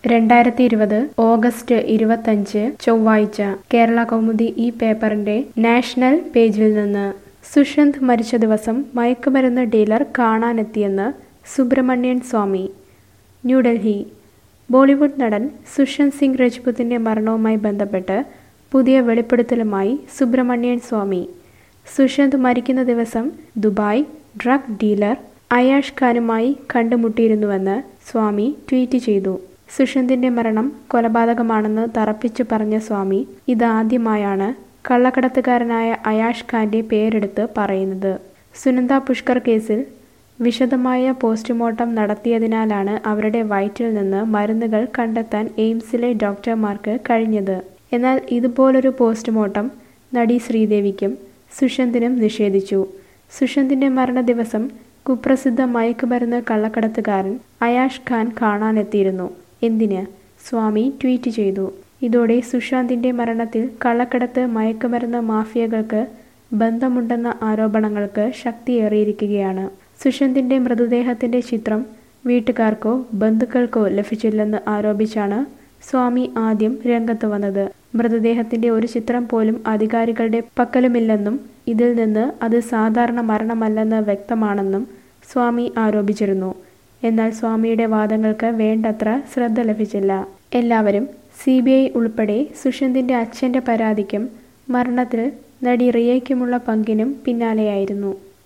രണ്ടായിരത്തി ഇരുപത് ഓഗസ്റ്റ് ഇരുപത്തഞ്ച് ചൊവ്വാഴ്ച കേരള കൗമുദി ഈ പേപ്പറിന്റെ നാഷണൽ പേജിൽ നിന്ന് സുഷന്ത് മരിച്ച ദിവസം മയക്കുമരുന്ന് ഡീലർ കാണാനെത്തിയെന്ന് സുബ്രഹ്മണ്യൻ സ്വാമി ന്യൂഡൽഹി ബോളിവുഡ് നടൻ സുഷന്ത് സിംഗ് രജ്പുത്തിന്റെ മരണവുമായി ബന്ധപ്പെട്ട് പുതിയ വെളിപ്പെടുത്തലുമായി സുബ്രഹ്മണ്യൻ സ്വാമി സുഷന്ത് മരിക്കുന്ന ദിവസം ദുബായ് ഡ്രഗ് ഡീലർ അയാഷ് ഖാനുമായി കണ്ടുമുട്ടിയിരുന്നുവെന്ന് സ്വാമി ട്വീറ്റ് ചെയ്തു സുഷന്തിന്റെ മരണം കൊലപാതകമാണെന്ന് തറപ്പിച്ചു പറഞ്ഞ സ്വാമി ഇതാദ്യമായാണ് കള്ളക്കടത്തുകാരനായ അയാഷ് ഖാന്റെ പേരെടുത്ത് പറയുന്നത് സുനന്ദ പുഷ്കർ കേസിൽ വിശദമായ പോസ്റ്റ്മോർട്ടം നടത്തിയതിനാലാണ് അവരുടെ വയറ്റിൽ നിന്ന് മരുന്നുകൾ കണ്ടെത്താൻ എയിംസിലെ ഡോക്ടർമാർക്ക് കഴിഞ്ഞത് എന്നാൽ ഇതുപോലൊരു പോസ്റ്റ്മോർട്ടം നടി ശ്രീദേവിക്കും സുഷന്തിനും നിഷേധിച്ചു സുഷന്തിന്റെ മരണ ദിവസം കുപ്രസിദ്ധ മയക്കുമരുന്ന് കള്ളക്കടത്തുകാരൻ അയാഷ് ഖാൻ കാണാനെത്തിയിരുന്നു എന്തിന് സ്വാമി ട്വീറ്റ് ചെയ്തു ഇതോടെ സുശാന്തിന്റെ മരണത്തിൽ കള്ളക്കടത്ത് മയക്കുമരുന്ന് മാഫിയകൾക്ക് ബന്ധമുണ്ടെന്ന ആരോപണങ്ങൾക്ക് ശക്തിയേറിയിരിക്കുകയാണ് സുഷന്തിന്റെ മൃതദേഹത്തിന്റെ ചിത്രം വീട്ടുകാർക്കോ ബന്ധുക്കൾക്കോ ലഭിച്ചില്ലെന്ന് ആരോപിച്ചാണ് സ്വാമി ആദ്യം രംഗത്ത് വന്നത് മൃതദേഹത്തിന്റെ ഒരു ചിത്രം പോലും അധികാരികളുടെ പക്കലുമില്ലെന്നും ഇതിൽ നിന്ന് അത് സാധാരണ മരണമല്ലെന്ന് വ്യക്തമാണെന്നും സ്വാമി ആരോപിച്ചിരുന്നു എന്നാൽ സ്വാമിയുടെ വാദങ്ങൾക്ക് വേണ്ടത്ര ശ്രദ്ധ ലഭിച്ചില്ല എല്ലാവരും സി ബി ഐ ഉൾപ്പെടെ സുഷന്തിന്റെ അച്ഛന്റെ പരാതിക്കും മരണത്തിൽ നടി റിയയ്ക്കുമുള്ള പങ്കിനും പിന്നാലെയായിരുന്നു